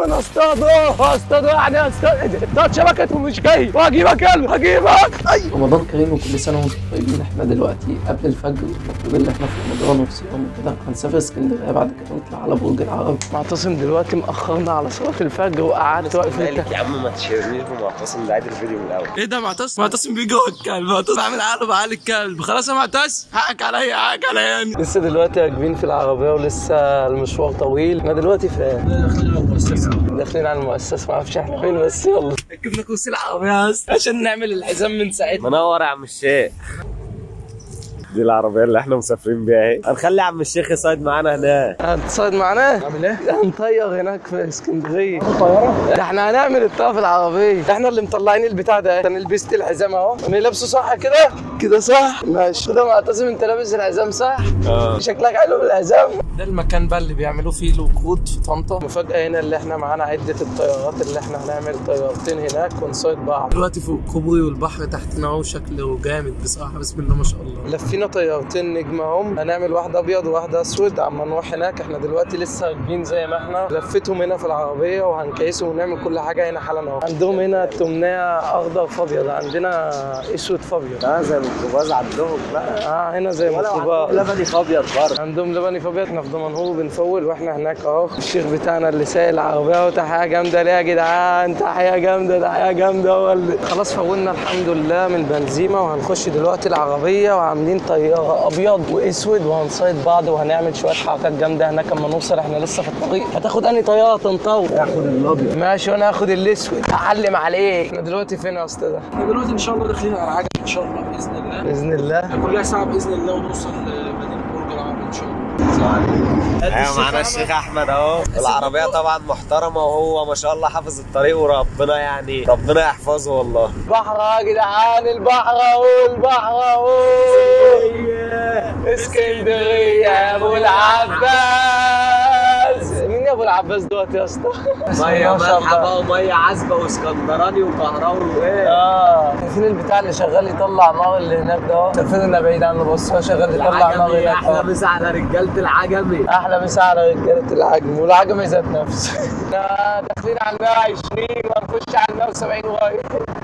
انا اصطاده اصطاده يعني اصطاد اصطاد شبكته مش جاي وهجيبك يلا هجيبك اي رمضان كريم وكل سنه وانتم طيبين احنا دلوقتي قبل الفجر المفروض ان احنا في رمضان وصيام وكده هنسافر اسكندريه بعد كده نطلع على برج العرب معتصم دلوقتي مأخرنا على صلاه الفجر وقعدت واقف مالك يا عم ما تشيرنيش بمعتصم ده عيد الفيديو من الاول ايه ده معتصم معتصم بيجي هو الكلب معتصم عامل عقله بعقل الكلب خلاص يا معتصم حقك عليا حقك عليا يعني لسه دلوقتي راكبين في العربيه ولسه المشوار طويل احنا دلوقتي فين؟ داخلين على المؤسسه داخلين على المؤسسه ما اعرفش احنا فين بس يلا ركبنا كرسي العربيه بس عشان نعمل الحزام من ساعتها منور يا عم الشيخ دي العربية اللي احنا مسافرين بيها اهي هنخلي عم الشيخ يصيد معانا هناك هتصيد معانا؟ نعمل ايه؟ هنطير هناك في اسكندريه طياره؟ ده احنا هنعمل الطرف العربيه احنا اللي مطلعين البتاع ده انا لبست الحزام اهو انا لابسه صح كده؟ كده صح؟ ماشي كده معتصم انت لابس الحزام صح؟ اه شكلك حلو بالحزام ده المكان بقى اللي بيعملوا فيه الوقود في طنطا مفاجأة هنا اللي احنا معانا عدة الطيارات اللي احنا هنعمل طيارتين هناك ونصيد بعض دلوقتي فوق الكوبري والبحر تحتنا اهو شكله جامد بصراحة بسم الله ما شاء الله لفينا طيارتين نجم اهم هنعمل واحدة ابيض وواحدة اسود اما نروح هناك احنا دلوقتي لسه راكبين زي ما احنا لفيتهم هنا في العربية وهنكيسهم ونعمل كل حاجة هنا حالا اهو عندهم هنا التمنية اخضر فابيض عندنا اسود فابيض اه زي الميكروباص عندهم بقى اه هنا زي مطلوبات لبني ابيض برضه عندهم لبني فابيض احنا في دمنهور بنفول واحنا هناك اهو الشيخ بتاعنا اللي سايق العربيه اهو تحيه جامده ليه يا جدعان تحيه جامده تحيه جامده هو اللي خلاص فولنا الحمد لله من البنزيمه وهنخش دلوقتي العربيه وعاملين طياره ابيض واسود وهنصيد بعض وهنعمل شويه حركات جامده هناك اما نوصل احنا لسه في الطريق هتاخد انهي طياره تنطوي ياخد الابيض ماشي وانا هاخد الاسود هعلم عليك احنا دلوقتي فين يا استاذ احنا دلوقتي ان شاء الله داخلين على عجل ان شاء الله باذن الله باذن الله كلها ساعه باذن الله ونوصل لمدينه برج العرب ان شاء الله ايوه معانا الشيخ احمد اهو العربية طبعا محترمة وهو ما شاء الله حافظ الطريق وربنا يعني ربنا يحفظه والله البحر يا جدعان البحر اهو البحر اهو اسكندريه يا ابو العباس مين يا ابو العباس دوت يا اسطى؟ مية ما شاء مالحة الله. بقى ومية عذبة واسكندراني وكهراوي وايه اه شايفين البتاع اللي شغال يطلع نار اللي هناك ده اهو شايفيننا بعيد عنه بص هو شغال يطلع نار العجمي هناك احلى أهو. مسا على رجالة العجمي احلى مسا على رجاله العجم والعجم ذات نفسه احنا داخلين على 120 وهنخش على 170 قريب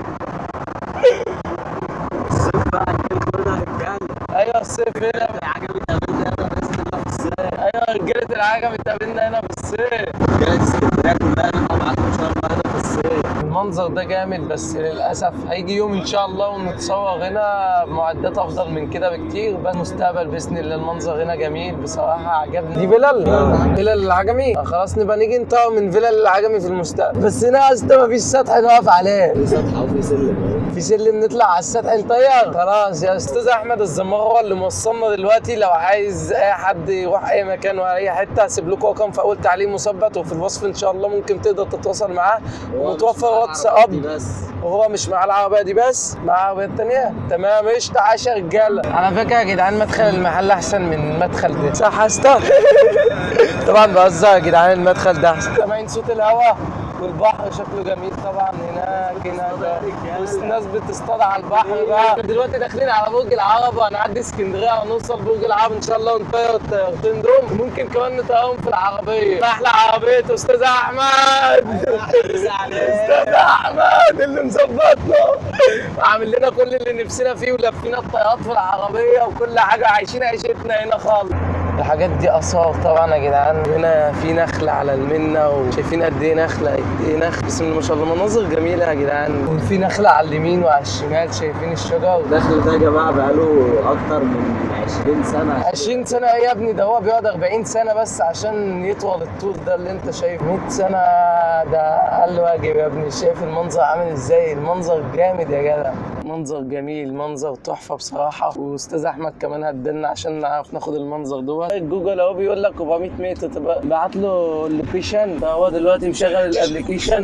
ايوه الصيف هنا العجمي تقابلنا هنا باذن الله في الصيف ايوه رجاله العجم اتقابلنا هنا في الصيف رجالة اسكندرية كلها نبقى معاكم ان شاء الله هنا في الصيف المنظر ده جامد بس للاسف هيجي يوم ان شاء الله ونتصور هنا بمعدات افضل من كده بكتير بس مستقبل باذن الله المنظر هنا جميل بصراحه عجبني دي فيلل فيلل العجمي آه خلاص نبقى نيجي نطور من فيلل العجمي في المستقبل بس هنا يا اسطى مفيش سطح نقف عليه في سطح وفي سلم في سلم نطلع على السطح نطير خلاص يا استاذ احمد الزمار هو اللي موصلنا دلوقتي لو عايز اي حد يروح اي مكان ولا اي حته هسيب لكم رقم في اول تعليق مثبت وفي الوصف ان شاء الله ممكن تقدر تتواصل معاه ومتوفر واتس اب بس وهو مش مع العربيه دي بس مع العربيه الثانيه تمام قشطه 10 رجاله على فكره يا جدعان مدخل المحل احسن من المدخل ده صح يا اسطى طبعا بهزر يا جدعان المدخل ده احسن سامعين صوت الهواء والبحر شكله جميل طبعا هناك هناك والناس بتصطاد على البحر بقى دلوقتي داخلين على برج العرب وهنعدي اسكندريه ونوصل برج العرب ان شاء الله ونطير الطيارتين دول ممكن كمان نطيرهم في العربيه احلى عربيه استاذ احمد استاذ احمد اللي مظبطنا وعامل لنا كل اللي نفسنا فيه ولفينا الطيارات في العربيه وكل حاجه عايشين عيشتنا هنا خالص الحاجات دي اثار طبعا يا جدعان هنا في نخل على المنة وشايفين قد ايه نخله قد ايه نخل بسم الله ما شاء الله مناظر جميله يا جدعان وفي نخله على اليمين وعلى الشمال شايفين الشجر الدخل ده يا جماعة بقاله أكتر من 20 سنة 20 سنة ايه يا ابني ده هو بيقعد 40 سنة بس عشان يطول الطول ده اللي انت شايفه 100 سنة ده اقل واجب يا ابني شايف المنظر عامل ازاي المنظر جامد يا جدع منظر جميل منظر تحفة بصراحة واستاذ احمد كمان هدلنا عشان نعرف ناخد المنظر دوت جوجل اهو بيقول لك 400 متر تبقى بعت له اللوكيشن فهو دلوقتي مشغل الابلكيشن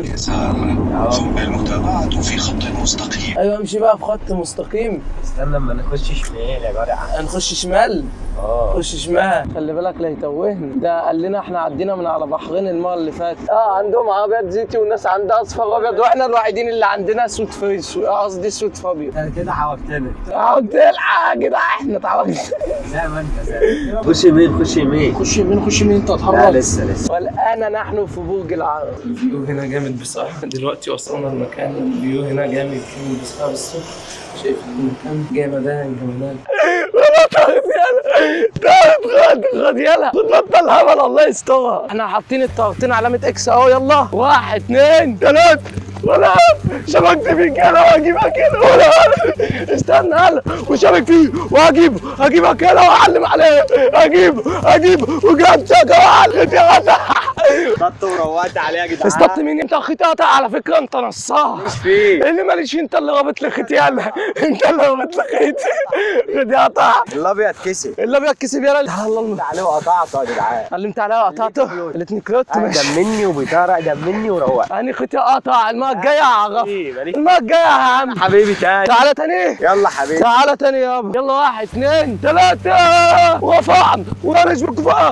المتابعة في خط مستقيم ايوه امشي بقى في خط مستقيم استنى لما نخش شمال يا جدع هنخش شمال اه خش شمال خلي بالك لا يتوهني ده قال لنا احنا عدينا من على بحرين المره اللي فاتت اه عندهم عربيات زيتي والناس عندها اصفر وابيض واحنا الوحيدين اللي عندنا اسود في اسود قصدي اسود في ابيض كده حوجتنا قلت الحق يا جدع احنا اتعودنا زي ما انت زي خش يمين خش يمين خش يمين خش يمين انت لا اتحرك لسه لسه والان نحن في برج العرب الفيو هنا جامد بصراحه دلوقتي وصلنا المكان الفيو هنا جامد جامد بصراحه الصبح شايف المكان جمدان جمدان والله طارت يلا طارت خد خد يلا خد بطل هبل الله يسترها احنا حاطين الطارتين علامه اكس اهو يلا واحد اثنين ثلاثة ولا شبكت فيك انا واجيبك هنا ولا استنى هلا وشبك فيه واجيبه هجيبك هنا واعلم عليه اجيبه اجيبه وجبتك واعلم يا غدا خدت وروقت عليه يا جدعان استبت مين انت اخيت قاطع على فكره انت نصاب مش فيه اللي ماليش انت اللي رابط لي خيط يلا انت اللي رابط لي خيط خد يا قطع الابيض كسب اللي ابيض كسب يلا لا الله عليه وقطعته يا جدعان علمت عليها وقطعته الاثنين كلوت ماشي دمني وبيطرق دمني وروق انا خيط يا قطع المره الجايه هعرف إيه، ماليش- المره الجايه يا عم حبيبي تاني تعالى تاني يلا حبيبي تعالى تاني يابا يلا واحد اثنين ثلاثة ورفعنا ونرش بالكفاءة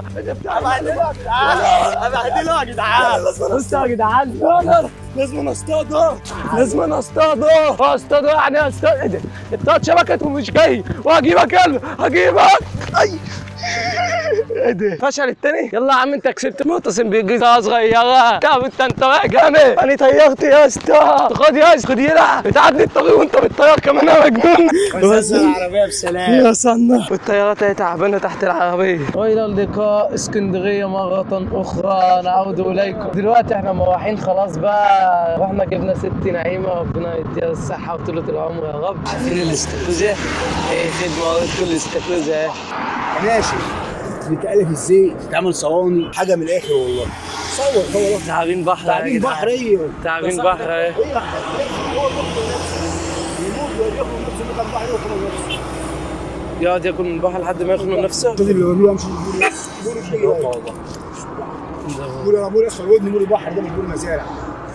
ابهدله يا جدعان بص يا جدعان يلا لازم اصطاده لازم اصطاده اصطاده يعني اصطاد ايه ده الطاد شبكت ومش جاي وهجيبك يلا هجيبك اي ايه ده فشل التاني يلا يا عم انت كسبت معتصم بجزء صغيره طب انت انت بقى جامد انا طيرت يا اسطى خد يا اسطى خد يلا بتعدي الطريق وانت بتطير كمان يا مجنون بس العربيه بسلام يا سنة والطيارات هي تعبانة تحت العربية وإلى اللقاء اسكندرية مرة أخرى نعود إليكم دلوقتي احنا مروحين خلاص بقى رحنا جبنا ست نعيمة ربنا يديها الصحة وطولة العمر يا رب عارفين الاستاكوزا؟ ايه خدمة كل الاستاكوزا ماشي بتألف الزيت تعمل صواني حاجه من الاخر والله صور صور تعابين بحر يا تعبين جدعان. بحر ايه تعابين بحر ايه ايه هو بياكل نفسه يموت وياكل نفسه من البحر وياكل نفسه يقعد ياكل من البحر لحد ما يخنق نفسه الراجل اللي بيقولوا مش بيقولوا مش بيقولوا بيقولوا انا بقول اصل ودني بيقول البحر ده مش بيقول مزارع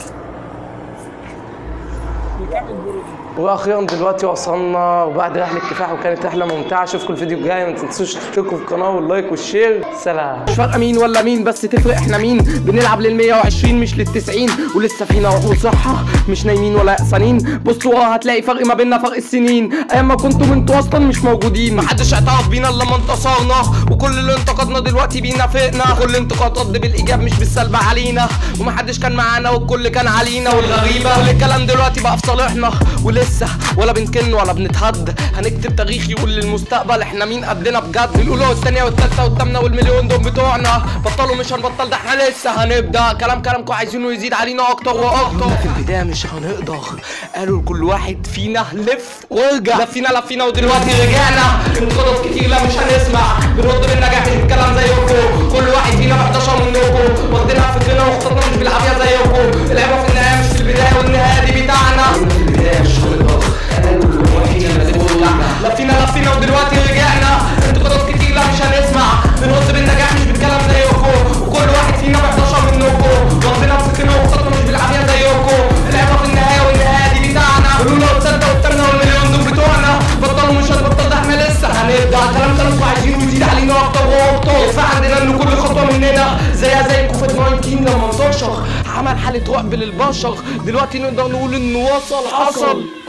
واخيرا دلوقتي وصلنا وبعد رحله كفاح وكانت رحله ممتعه اشوفكم الفيديو الجاي ما تنسوش تشتركوا في القناه واللايك والشير سلام مش فارقه مين ولا مين بس تفرق احنا مين بنلعب لل 120 مش لل 90 ولسه فينا روح وصحه مش نايمين ولا يأسانين بصوا ورا هتلاقي فرق ما بيننا فرق السنين ايام ما كنتم انتوا اصلا مش موجودين محدش اعترف بينا الا لما انتصرنا وكل اللي انتقدنا دلوقتي بينافقنا كل انتقاد رد بالايجاب مش بالسلب علينا ومحدش كان معانا والكل كان علينا والغريبه كل الكلام دلوقتي بقى في صالحنا ولسه ولا بنكن ولا بنتهد هنكتب تاريخ يقول للمستقبل احنا مين قدنا بجد الاولى والثانيه والثالثه والثامنه والمليون دول بتوعنا بطلوا مش هنبطل ده احنا لسه هنبدا كلام كلامكم عايزينه يزيد علينا اكتر واكتر في البدايه مش هنقدر قالوا لكل واحد فينا لف وارجع لفينا لفينا ودلوقتي رجعنا انقضت كتير لا مش هنسمع بنرد بالنجاح مش بالكلام زيكم كل واحد فينا ب 11 منكم واخدينها في فكرنا وخططنا مش بالعافيه زيكم العبره في النهايه مش في البدايه والنهايه دي بتاعنا في البدايه مش هنقدر قالوا كل واحد فينا لازم يرجع. لفينا لفينا ودلوقتي رجعنا انتقادات كتير لا مش هنسمع بنرد بالنجاح مش بالكلام زيكم وكل واحد فينا ب 11 منكم واخدينها في فكرنا وخططنا مش بالعافيه زيكم العبره في النهايه والنهايه دي بتاعنا قولوا لو تصدق والثامنه والمليون دول بتوعنا بطلوا مش هنبطل ده احنا لسه هنبدا كلام كلامكم عايزينه يزيد علينا اكتر واكتر يدفع عندنا ان كل خطوه مننا زيها زي كوفيد 19 لما انتشر عمل حاله رعب للبشر دلوقتي نقدر نقول انه وصل حصل